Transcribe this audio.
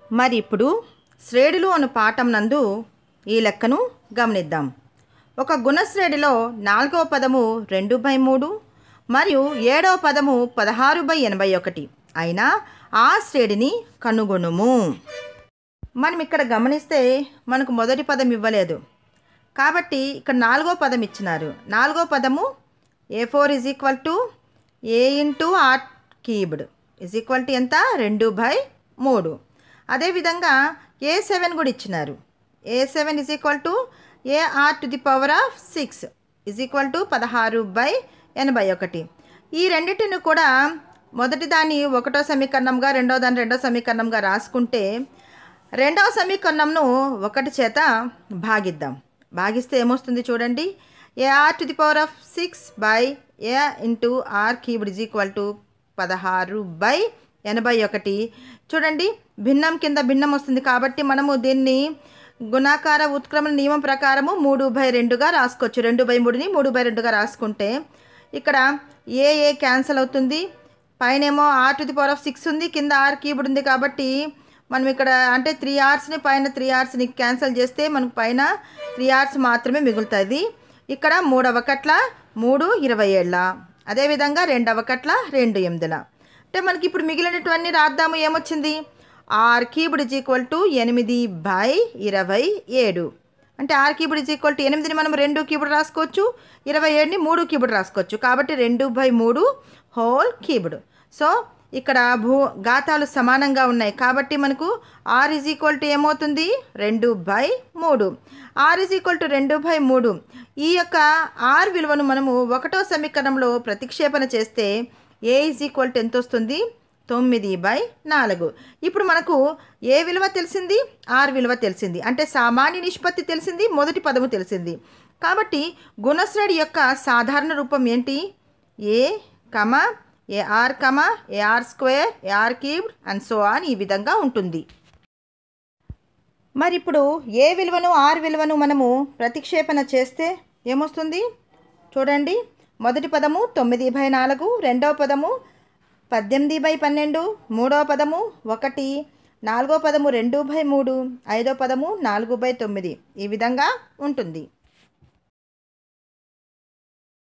మరి ఇప్పుడు శ్రేణులు అను పాఠం నందు ఈ లెక్కను గమనిద్దాం ఒక గుణశ్రేణిలో నాలుగవ పదము రెండు బై మూడు మరియు ఏడవ పదము పదహారు బై ఎనభై ఒకటి అయినా ఆ శ్రేణిని కనుగొనుము మనం ఇక్కడ గమనిస్తే మనకు మొదటి పదం ఇవ్వలేదు కాబట్టి ఇక్కడ నాలుగో పదం ఇచ్చినారు నాలుగో పదము a four is equal to a into r cubed is equal to ఎంత రెండు బై మూడు అదేవిధంగా ఏ సెవెన్ కూడా ఇచ్చినారు a seven is equal to a r to the power of six is equal to పదహారు బై ఎనభై ఒకటి ఈ రెండింటిని కూడా మొదటి దాన్ని ఒకటో సమీకరణంగా రెండో దాన్ని రెండో సమీకరణంగా రాసుకుంటే రెండవ సమీకరణంను ఒకటి చేత భాగిద్దాం భాగిస్తే ఏమొస్తుంది చూడండి a r to the power of six by a into r cubed is equal to పదహారు బై ఎనభై ఒకటి చూడండి భిన్నం కింద భిన్నం వస్తుంది కాబట్టి మనము దీన్ని గుణాకార ఉత్క్రమణ నియమం ప్రకారము మూడు బై రెండుగా రాసుకోవచ్చు రెండు బై మూడుని మూడు బై రెండుగా రాసుకుంటే ఇక్కడ ఏ ఏ క్యాన్సిల్ అవుతుంది పైనేమో r to the power of six ఉంది కింద ఆర్ కీబోర్డ్ ఉంది కాబట్టి మనం ఇక్కడ అంటే త్రీ అవర్స్ని పైన త్రీ అవర్స్ని క్యాన్సిల్ చేస్తే మనకు పైన త్రీ అవర్స్ మాత్రమే మిగులుతుంది ఇక్కడ మూడవ కట్ల మూడు ఇరవై ఏళ్ళ అదేవిధంగా రెండవ కట్ల రెండు ఎనిమిదిల అంటే మనకి ఇప్పుడు మిగిలినటువన్నీ రాద్దాము ఏమొచ్చింది r cubed is equal to ఎనిమిది బై ఇరవై ఏడు అంటే r cubed is equal to ఎనిమిదిని మనం రెండు కీబోర్డ్ రాసుకోవచ్చు ఇరవై ఏడుని మూడు కీబోర్డ్ రాసుకోవచ్చు కాబట్టి రెండు బై మూడు హోల్ కీబోర్డ్ సో ఇక్కడ భూ ఘాతాలు సమానంగా ఉన్నాయి కాబట్టి మనకు ఆర్ ఇజ్ ఈక్వల్ టు ఏమవుతుంది రెండు బై మూడు ఆర్ ఇజ్ ఈక్వల్ టు రెండు బై మూడు ఈ యొక్క ఆర్ విలువను మనము ఒకటో సమీకరణంలో ప్రతిక్షేపణ చేస్తే ఏ ఇజ్ ఈక్వల్ టు ఎంత వస్తుంది తొమ్మిది బై నాలుగు ఇప్పుడు మనకు ఏ విలువ తెలిసింది ఆర్ విలువ తెలిసింది అంటే సామాన్య నిష్పత్తి తెలిసింది మొదటి పదము తెలిసింది కాబట్టి గుణశ్రేణి యొక్క సాధారణ రూపం ఏంటి a comma a r comma a r square a r cubed and so on ఈ విధంగా ఉంటుంది మరి ఇప్పుడు ఏ విలువను ఆర్ విలువను మనము ప్రతిక్షేపణ చేస్తే ఏమొస్తుంది చూడండి మొదటి పదము తొమ్మిది బై నాలుగు రెండవ పదము పద్దెనిమిది బై పన్నెండు మూడవ పదము ఒకటి నాలుగో పదము రెండు బై మూడు ఐదో పదము నాలుగు బై తొమ్మిది ఈ విధంగా ఉంటుంది